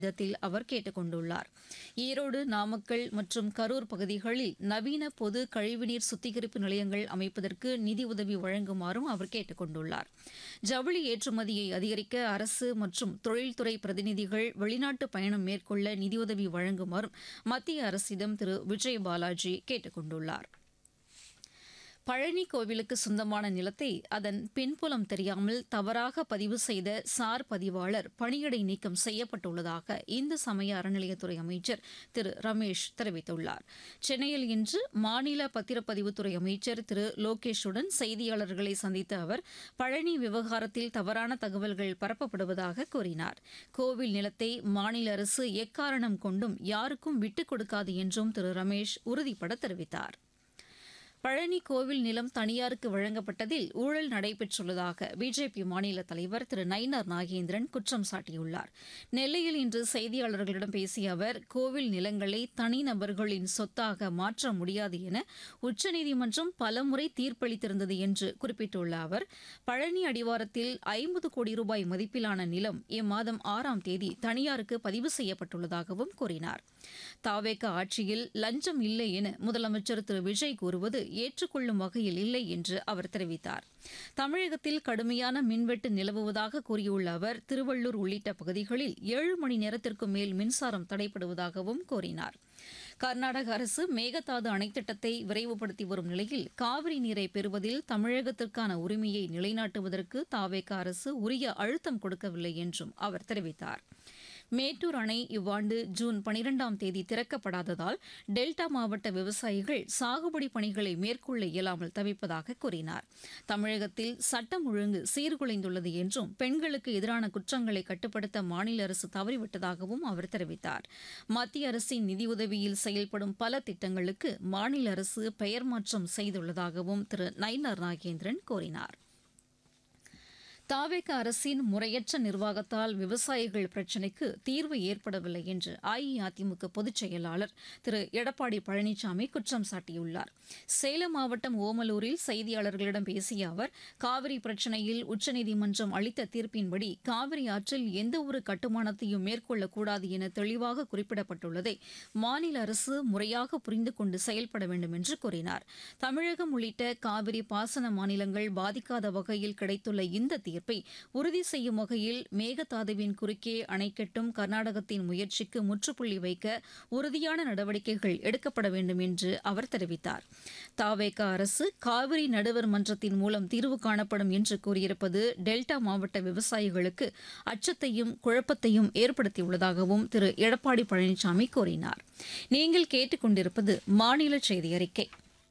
விதத்தில் அவர் கேட்டுக் கொண்டுள்ளார் ஈரோடு நாமக்கல் மற்றும் கரூர் பகுதிகளில் நவீன பொது கழிவுநீர் சுத்திகரிப்பு நிலையங்கள் அமைப்பதற்கு நிதியுதவி வழங்குமாறும் அவர் கேட்டுக் கொண்டுள்ளார் ஜவுளி ஏற்றுமதியை அதிகரிக்க அரசு மற்றும் தொழில்துறை பிரதிநிதிகள் வெளிநாட்டு பயணம் மேற்கொள்ள நிதியுதவி வழங்குமாறும் மத்திய அரசிடம் திரு விஜய் பாலாஜி கேட்டுக் கொண்டுள்ளார் பழனி கோவிலுக்கு சொந்தமான நிலத்தை அதன் பின்புலம் தெரியாமல் தவறாக பதிவு செய்த சார் பதிவாளர் பணியிடை நீக்கம் செய்யப்பட்டுள்ளதாக இந்து சமய அறநிலையத்துறை அமைச்சர் திரு ரமேஷ் தெரிவித்துள்ளார் சென்னையில் இன்று மாநில பத்திரப்பதிவுத்துறை அமைச்சர் திரு லோகேஷுடன் செய்தியாளர்களை சந்தித்த அவர் பழனி விவகாரத்தில் தவறான தகவல்கள் பரப்பப்படுவதாக கூறினார் கோவில் நிலத்தை மாநில அரசு எக்காரணம் கொண்டும் யாருக்கும் விட்டுக் கொடுக்காது என்றும் திரு ரமேஷ் உறுதிபட தெரிவித்தார் பழனி கோவில் நிலம் தனியாருக்கு வழங்கப்பட்டதில் ஊழல் நடைபெற்றுள்ளதாக பிஜேபி மாநில தலைவர் திரு நயினார் நாகேந்திரன் குற்றம் சாட்டியுள்ளார் நெல்லையில் இன்று செய்தியாளர்களிடம் பேசிய அவர் கோவில் நிலங்களை தனிநபர்களின் சொத்தாக மாற்ற முடியாது என உச்சநீதிமன்றம் பலமுறை தீர்ப்பளித்திருந்தது என்று குறிப்பிட்டுள்ள அவர் பழனி அடிவாரத்தில் ஐம்பது கோடி ரூபாய் மதிப்பிலான நிலம் இம்மாதம் ஆறாம் தேதி தனியாருக்கு பதிவு செய்யப்பட்டுள்ளதாகவும் கூறினார் தாவேக ஆட்சியில் லஞ்சம் இல்லை என முதலமைச்சர் திரு விஜய் கூறுவது ஏற்றுக்கொள்ளும் வகையில் இல்லை என்று அவர் தெரிவித்தார் தமிழகத்தில் கடுமையான மின்வெட்டு நிலவுவதாக கூறியுள்ள அவர் திருவள்ளூர் உள்ளிட்ட பகுதிகளில் ஏழு மணி நேரத்திற்கு மேல் மின்சாரம் தடைப்படுவதாகவும் கூறினார் கர்நாடக அரசு மேகதாது அணைத்திட்டத்தை விரைவுபடுத்தி வரும் நிலையில் காவிரி நீரை பெறுவதில் தமிழகத்திற்கான உரிமையை நிலைநாட்டுவதற்கு தாவேக அரசு உரிய அழுத்தம் கொடுக்கவில்லை என்றும் அவர் தெரிவித்தார் மேட்டூர் அணை இவ்வாண்டு ஜூன் பனிரெண்டாம் தேதி திறக்கப்படாததால் டெல்டா மாவட்ட விவசாயிகள் சாகுபடி பணிகளை மேற்கொள்ள இயலாமல் தவிப்பதாக கூறினார் தமிழகத்தில் சட்டம் ஒழுங்கு சீர்குலைந்துள்ளது என்றும் பெண்களுக்கு எதிரான குற்றங்களை கட்டுப்படுத்த மாநில அரசு தவறிவிட்டதாகவும் அவர் தெரிவித்தார் மத்திய அரசின் நிதியுதவியில் செயல்படும் பல திட்டங்களுக்கு மாநில அரசு பெயர் மாற்றம் செய்துள்ளதாகவும் திரு நயினார் நாகேந்திரன் கூறினார் தாவேக அரசின் முறையற்ற நிர்வாகத்தால் விவசாயிகள் பிரச்சினைக்கு தீர்வு ஏற்படவில்லை என்று அஇஅதிமுக பொதுச் செயலாளர் திரு எடப்பாடி பழனிசாமி குற்றம் சாட்டியுள்ளார் சேலம் மாவட்டம் ஓமலூரில் செய்தியாளர்களிடம் பேசிய அவர் காவிரி பிரச்சினையில் உச்சநீதிமன்றம் அளித்த தீர்ப்பின்படி காவிரி ஆற்றில் எந்தவொரு கட்டுமானத்தையும் மேற்கொள்ளக்கூடாது என தெளிவாக குறிப்பிடப்பட்டுள்ளதை மாநில அரசு முறையாக புரிந்து கொண்டு செயல்பட வேண்டும் என்று கூறினார் தமிழகம் உள்ளிட்ட காவிரி பாசன மாநிலங்கள் பாதிக்காத வகையில் கிடைத்துள்ள இந்த தீர்ப்பு தீர்ப்பை உறுதி செய்யும் வகையில் மேகதாதுவின் குறுக்கே அணை கட்டும் கர்நாடகத்தின் முயற்சிக்கு முற்றுப்புள்ளி வைக்க உறுதியான நடவடிக்கைகள் எடுக்கப்பட வேண்டும் என்று அவர் தெரிவித்தார் தாவேக அரசு காவிரி நடுவர் மன்றத்தின் மூலம் தீர்வு காணப்படும் என்று கூறியிருப்பது டெல்டா மாவட்ட விவசாயிகளுக்கு அச்சத்தையும் குழப்பத்தையும் ஏற்படுத்தியுள்ளதாகவும் திரு எடப்பாடி பழனிசாமி கூறினார் நீங்கள் கேட்டுக்கொண்டிருப்பது மாநில செய்தி அறிக்கை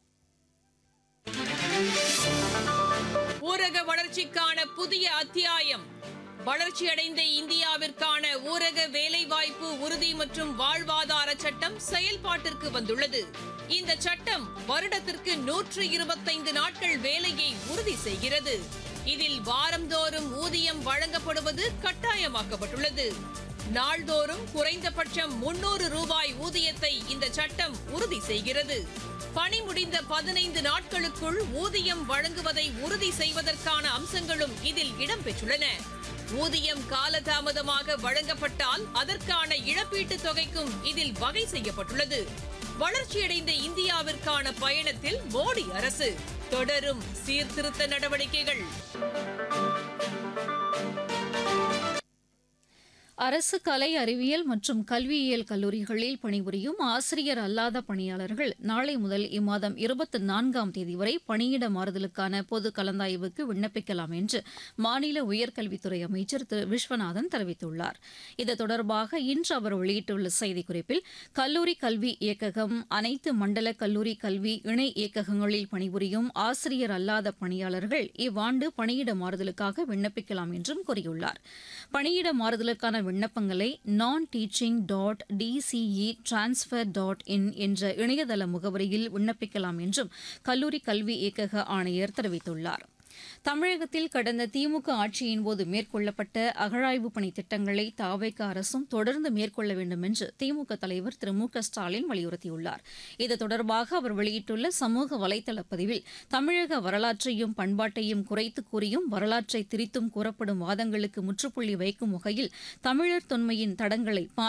ஊரக வளர்ச்சிக்கான புதிய அத்தியாயம் வளர்ச்சியடைந்த இந்தியாவிற்கான ஊரக வேலைவாய்ப்பு உறுதி மற்றும் வாழ்வாதார சட்டம் செயல்பாட்டிற்கு வந்துள்ளது இந்த சட்டம் வருடத்திற்கு நூற்று இருபத்தைந்து நாட்கள் வேலையை உறுதி செய்கிறது இதில் வாரந்தோறும் ஊதியம் வழங்கப்படுவது கட்டாயமாக்கப்பட்டுள்ளது நாள்தோறும் குறைந்தபட்சம் முன்னூறு ரூபாய் ஊதியத்தை இந்த சட்டம் உறுதி செய்கிறது பணி முடிந்த பதினைந்து நாட்களுக்குள் ஊதியம் வழங்குவதை உறுதி செய்வதற்கான அம்சங்களும் இதில் இடம்பெற்றுள்ளன ஊதியம் காலதாமதமாக வழங்கப்பட்டால் அதற்கான இழப்பீட்டுத் தொகைக்கும் இதில் வகை செய்யப்பட்டுள்ளது வளர்ச்சியடைந்த இந்தியாவிற்கான பயணத்தில் மோடி அரசு தொடரும் சீர்திருத்த நடவடிக்கைகள் அரசு கலை அறிவியல் மற்றும் கல்வியியல் கல்லூரிகளில் பணிபுரியும் ஆசிரியர் அல்லாத பணியாளர்கள் நாளை முதல் இம்மாதம் இருபத்தி நான்காம் தேதி வரை பணியிட மாறுதலுக்கான பொது கலந்தாய்வுக்கு விண்ணப்பிக்கலாம் என்று மாநில உயர்கல்வித்துறை அமைச்சர் திரு விஸ்வநாதன் தெரிவித்துள்ளார் இது தொடர்பாக இன்று அவர் வெளியிட்டுள்ள செய்திக்குறிப்பில் கல்லூரி கல்வி இயக்ககம் அனைத்து மண்டல கல்லூரி கல்வி இணை இயக்ககங்களில் பணிபுரியும் ஆசிரியர் அல்லாத பணியாளர்கள் இவ்வாண்டு பணியிட மாறுதலுக்காக விண்ணப்பிக்கலாம் என்றும் கூறியுள்ளார் பணியிட மாறுதலுக்கான விண்ணப்பங்களை நான் teaching dot TCE transfer dot in என்ற இணையதள முகவரியில் விண்ணப்பிக்கலாம் என்றும் கல்லூரி கல்வி இயக்கக ஆணையர் தெரிவித்துள்ளார் தமிழகத்தில் கடந்த திமுக ஆட்சியின்போது மேற்கொள்ளப்பட்ட அகழாய்வு பணி திட்டங்களை தாவேக அரசும் தொடர்ந்து மேற்கொள்ள வேண்டும் என்று திமுக தலைவர் திரு மு க ஸ்டாலின் வலியுறுத்தியுள்ளார் இது தொடர்பாக அவர் வெளியிட்டுள்ள சமூக வலைதள பதிவில் தமிழக வரலாற்றையும் பண்பாட்டையும் குறைத்து கூறியும் வரலாற்றை திரித்தும் கூறப்படும் வாதங்களுக்கு முற்றுப்புள்ளி வைக்கும் வகையில் தமிழர் தொன்மையின் தடங்களை